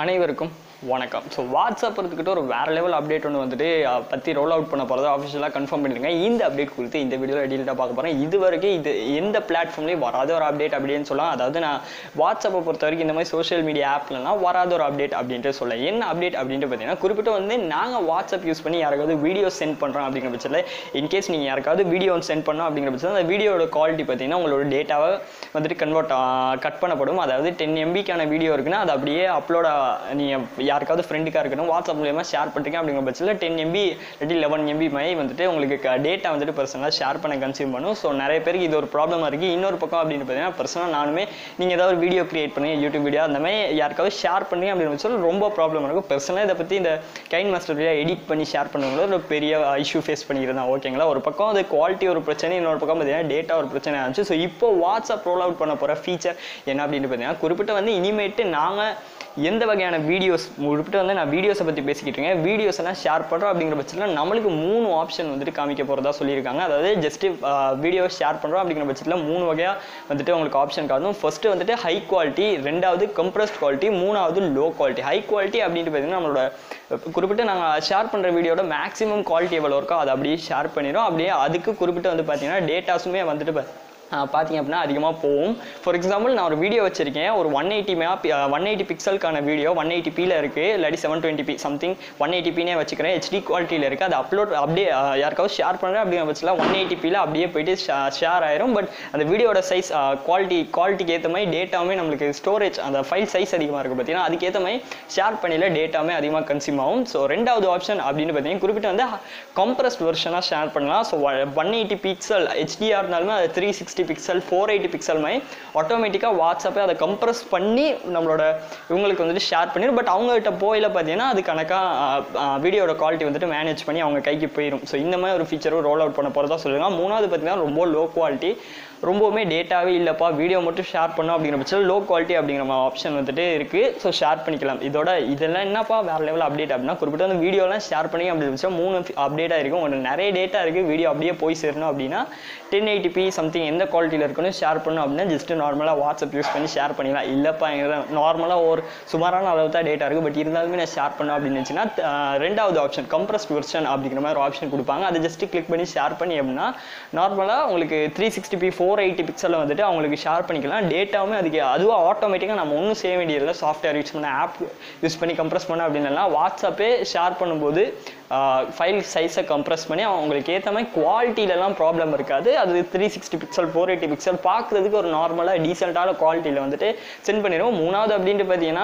அனைவருக்கும் வணக்கம் so WhatsApp இருந்துக்கிட்ட ஒரு வேற லெவல் அப்டேட் ஒன்று வந்துட்டு அஹ், பற்றி ரோல் அவுட் பண்ண போகிறத அஃபிஷியலாக கன்ஃபார்ம் பண்ணிருங்க இந்த அப்டேட் குறித்து இந்த வீடியோவில் டீட்டெயிலாக பார்க்க போகிறேன் இது வரைக்கும் இது எந்த பிளாட்ஃபார்ம்லேயும் வராத ஒரு அப்டேட் அப்படின்னு சொல்லலாம் அதாவது நான் வாட்ஸ்அப்பை பொறுத்த வரைக்கும் இந்த மாதிரி சோஷியல் மீடியா ஆப்லலாம் வராத ஒரு அப்டேட் அப்படின்ட்டு சொல்ல என்ன அப்டேட் அப்படின்ட்டு பார்த்தீங்கன்னா குறிப்பிட்டு வந்து நாங்கள் வாட்ஸ்அப் யூஸ் பண்ணி யாருக்காவது வீடியோ சென்ட் பண்ணுறோம் அப்படிங்கிற பட்சத்தில் இன்கேஸ் நீங்கள் யாருக்காவது வீடியோ சென்ட் பண்ணோம் அப்படிங்கிற பட்சத்தில் அந்த வீடியோட குவாலிட்டி பார்த்தீங்கன்னா உங்களோட டேட்டாவை வந்துட்டு கன்வெர்ட் கட் பண்ணப்படும் அதாவது டென் எம்பிக்கான வீடியோ இருக்குன்னா அது அப்படியே அப்லோட நீங்கள் யாருக்காவது ஃப்ரெண்டுக்காக இருக்கணும் வாட்ஸ்அப் மூலியமாக ஷேர் பண்ணுறீங்க அப்படிங்கிற பட்சத்தில் டென் எம்பி இல்லாட்டி லெவன் எம்பி மாதிரி வந்துட்டு உங்களுக்கு டேட்டா வந்துட்டு பர்சனலாக ஷேர் பண்ண கன்சியூம் பண்ணும் ஸோ நிறைய பேருக்கு இது ஒரு ப்ராப்ளமாக இருக்குது இன்னொரு பக்கம் அப்படின்னு பார்த்தீங்கன்னா பர்சனலாக நானுமே நீங்கள் ஏதாவது ஒரு வீடியோ கிரியேட் பண்ணி யூடியூப் வீடியோ அந்த மாதிரி யாருக்காவது ஷேர் பண்ணீங்க அப்படின்னு பட்சத்தில் ரொம்ப ப்ராப்ளம் இருக்கும் பர்சனலாக இதை பற்றி இந்த கைன் மாஸ்டர் வீடியோ எடிட் பண்ணி ஷேர் பண்ணும்போது ஒரு பெரிய இஷ்யூ ஃபேஸ் பண்ணிக்கிறேன் ஓகேங்களா ஒரு பக்கம் அது குவாலிட்டி ஒரு பிரச்சனை இன்னொரு பக்கம் பார்த்தீங்கன்னா டேட்டா ஒரு பிரச்சனை ஆச்சு ஸோ இப்போ வாட்ஸ்அப் ரோல் அவுட் பண்ண போகிற ஃபீச்சர் என்ன அப்படின்னு பார்த்தீங்கன்னா குறிப்பிட்ட வந்து இனிமேட்டு நாங்கள் எந்த வகையான வீடியோஸ் குறிப்பிட்டு வந்து நான் வீடியோஸை பற்றி பேசிக்கிட்டு இருக்கேன் வீடியோஸ் எல்லாம் ஷேர் பண்ணுறோம் அப்படிங்கிற பட்சத்தில் நம்மளுக்கு மூணு ஆப்ஷன் வந்துட்டு காமிக்க போகிறதா சொல்லியிருக்காங்க அதாவது ஜஸ்ட் வீடியோ ஷேர் பண்ணுறோம் அப்படிங்கிற பட்சத்தில் மூணு வகையாக வந்துட்டு உங்களுக்கு ஆப்ஷன் காணும் ஃபர்ஸ்ட் வந்துட்டு ஹை குவாலிட்டி ரெண்டாவது கம்ப்ரஸ்ட் குவாலிட்டி மூணாவது லோ குவாலிட்டி ஹை குவாலிட்டி அப்படின்ட்டு பார்த்தீங்கன்னா நம்மளோட குறிப்பிட்டு நாங்கள் ஷேர் பண்ணுற வீடியோட மேக்ஸிமம் குவாலிட்டி எவ்வளோ இருக்கோ அதை அப்படியே ஷேர் பண்ணிடும் அப்படியே அதுக்கு குறிப்பிட்டு வந்து பார்த்தீங்கன்னா டேட்டாஸுமே வந்துட்டு பா- ஆஹ் பார்த்தீங்க அப்படின்னா அதிகமாக போகும் ஃபார் எக்ஸாம்பிள் நான் ஒரு வீடியோ வச்சிருக்கேன் ஒரு one eighty mega one eighty பிக்சலுக்கான வீடியோ ஒன் எயிட்டி பியில் இருக்குது இல்லாட்டி seven twenty p something one eighty பினே வச்சுக்கிறேன் ஹெச்டி குவாலிட்டியில் இருக்குது அது அப்லோட் அப்படியே ஆஹ் யாருக்காவது ஷேர் பண்ணுறேன் அப்படிங்கிற பட்சத்தில் ஒன் எயிட்டி பியில் அப்படியே போயிட்டு ஷேர் ஆயிரும் பட் அந்த வீடியோட சைஸ் குவாலிட்டி குவாலிட்டிக்கு ஏற்ற மாதிரி டேட்டாவுமே நம்மளுக்கு ஸ்டோரேஜ் அந்த ஃபைல் சைஸ் அதிகமாக இருக்குது பார்த்தீங்கன்னா அதுக்கேற்ற மாதிரி ஷேர் பண்ணியில் டேட்டாவுமே அதிகமாக கன்சியூம் ஆகும் ஸோ ரெண்டாவது ஆப்ஷன் அப்படின்னு பார்த்தீங்கன்னா குறிப்பிட்டு வந்து கம்ப்ரஸ்ட் வெர்ஷனாக ஷேர் பண்ணலாம் ஸோ ஒன் எயிட்டி பிக்சல் ஹெச்டிஆர்னாலுமே அது three sixty pixel four eighty pixel மாதிரி ஆட்டோமேட்டிக்காக வாட்ஸ்அப்பே அதை கம்ப்ரஸ் பண்ணி நம்மளோட இவங்களுக்கு வந்துட்டு ஷேர் பண்ணிடும் பட் அவங்ககிட்ட போயில பார்த்தீங்கன்னா அது கணக்காக வீடியோட குவாலிட்டி வந்துட்டு மேனேஜ் பண்ணி அவங்க கைக்கு போயிடும் ஸோ இந்த மாதிரி ஒரு ஃபீச்சரும் ரோல் அவுட் பண்ண போகிறதா சொல்லுங்க மூணாவது பார்த்தீங்கன்னா ரொம்ப லோ குவாலிட்டி ரொம்பவுமே டேட்டாவே இல்லைப்பா வீடியோ மட்டும் ஷேர் பண்ணோம் அப்படிங்கிற பட்சத்தில் லோ குவாலிட்டி அப்படிங்கிற ஆப்ஷன் வந்துட்டு இருக்குது ஸோ ஷேர் பண்ணிக்கலாம் இதோட இதெல்லாம் என்னப்பா வேறு லெவல் அப்டேட் அப்படின்னா குறிப்பிட்ட அந்த வீடியோலாம் ஷேர் பண்ணி அப்படின்னு வச்சா மூணு அப்டேட்டாக இருக்கும் உங்களுக்கு நிறைய டேட்டா இருக்குது வீடியோ அப்படியே போய் சேரணும் அப்படின்னா டென் எயிட்டி பி சம்திங் எந்த குவாலிட்டியில் இருக்கணும் ஷேர் பண்ணணும் அப்படின்னா ஜஸ்ட் நார்மலாக வாட்ஸ்அப் யூஸ் பண்ணி ஷேர் பண்ணிக்கலாம் இல்லைப்பா நார்மலாக ஒரு சுமாரான அளவு தான் டேட்டா இருக்குது பட் இருந்தாலுமே நான் ஷேர் பண்ணணும் அப்படின்னு நினச்சின்னா ரெண்டாவது ஆப்ஷன் கம்ப்ரஸ்ட் வெர்ஷன் அப்படிங்கிற மாதிரி ஒரு ஆப்ஷன் கொடுப்பாங்க அதை ஜஸ்ட் கிளிக் பண்ணி ஷேர் பண்ணி அப்படின்னா நார்மலாக உங்களுக்கு three sixty p four eighty பிக்சலில் வந்துட்டு அவங்களுக்கு ஷேர் பண்ணிக்கலாம் டேட்டாவுமே அதுக்கு அதுவாக ஆட்டோமேட்டிக்காக நம்ம ஒன்றும் செய்ய வேண்டியதில்லை சாஃப்ட்வேர் யூஸ் பண்ண ஆப் யூஸ் பண்ணி கம்ப்ரஸ் பண்ண அப்படின்னா வாட்ஸ்அப்பே ஷேர் பண்ணும்போது ஃபைல் சைஸை கம்ப்ரஸ் பண்ணி அவங்களுக்கு ஏற்ற மாதிரி குவாலிட்டியிலலாம் ப்ராப்ளம் இருக்காது அது three sixty pixel four eighty pixel பார்க்குறதுக்கு ஒரு நார்மலாக டீசெண்டான குவாலிட்டியில் வந்துட்டு சென்ட் பண்ணிடுவோம் மூணாவது அப்படின்ட்டு பார்த்தீங்கன்னா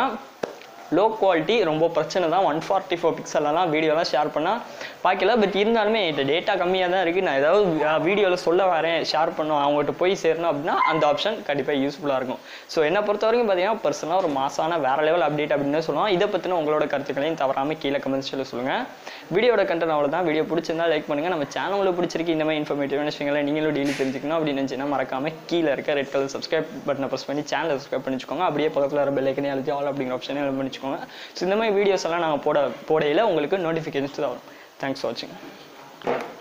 லோ குவாலிட்டி ரொம்ப பிரச்சனை தான் ஒன் ஃபார்ட்டி ஃபோர் பிக்சல்லாம் வீடியோலாம் ஷேர் பண்ணால் பார்க்கல பட் இருந்தாலுமே இந்த டேட்டா கம்மியாக தான் இருக்குது நான் ஏதாவது வீடியோவில் சொல்ல வரேன் ஷேர் பண்ணோம் அவங்ககிட்ட போய் சேரணும் அப்படின்னா அந்த ஆப்ஷன் கண்டிப்பாக யூஸ்ஃபுல்லாக இருக்கும் ஸோ என்னை பொறுத்த வரைக்கும் பார்த்தீங்கன்னா பர்சனலாக ஒரு மாசான வேற லெவல் அப்டேட் அப்படின்னு சொல்லலாம் இதை பற்றின உங்களோட கருத்துக்களையும் தவறாமல் கீழே கமெண்ட்ஸில் சொல்லுங்கள் வீடியோட கண்டென்ட் அவ்வளோதான் வீடியோ பிடிச்சிருந்தா லைக் பண்ணுங்கள் நம்ம சேனலில் பிடிச்சிருக்கு இந்த மாதிரி இன்ஃபர்மேட்டிவான விஷயங்களை நீங்களும் டெய்லி தெரிஞ்சுக்கணும் அப்படின்னு நினச்சிங்கன்னா மறக்காம கீழே இருக்க ரெட் கலர் சப்ஸ்கிரைப் பட்டனை ப்ரெஸ் பண்ணி சேனலை சப்ஸ்கிரைப் பண்ணிச்சுக்கோங்க அப்படியே பக்கத்தில் வர பெல் ஐக்கனே அழுத்தி ஆல் அப்படிங்கிற ஆப்ஷனே பண்ணி வச்சுக்கோங்க ஸோ இந்த மாதிரி வீடியோஸ் எல்லாம் நாங்கள் போட போடையில் உங்களுக்கு நோட்டிஃபிகேஷன்ஸ் தான் வரும் தேங்க்ஸ் ஃபார் வாட்சிங்